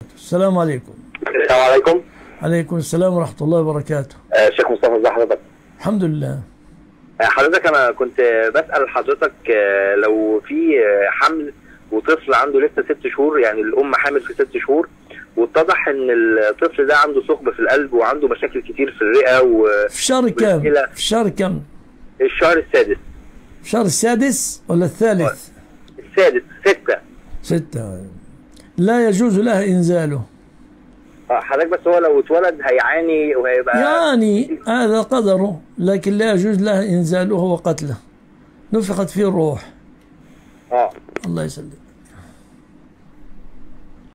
السلام عليكم السلام عليكم عليكم السلام ورحمة الله وبركاته آه، شيخ مصطفى ازي حضرتك الحمد لله آه، حضرتك انا كنت بسال حضرتك آه، لو في آه، حمل وطفل عنده لسه ست شهور يعني الام حامل في ست شهور واتضح ان الطفل ده عنده ثقب في القلب وعنده مشاكل كتير في الرئه في الشهر كام؟ مشكلة. في الشهر كام؟ والشهر السادس في الشهر السادس ولا الثالث؟ السادس ستة ستة لا يجوز لها إنزاله آه، حضرتك بس هو لو اتولد هيعاني وهيبقى يعني هذا قدره لكن لا يجوز لها إنزاله وقتله نفخت فيه الروح اه الله يسلمك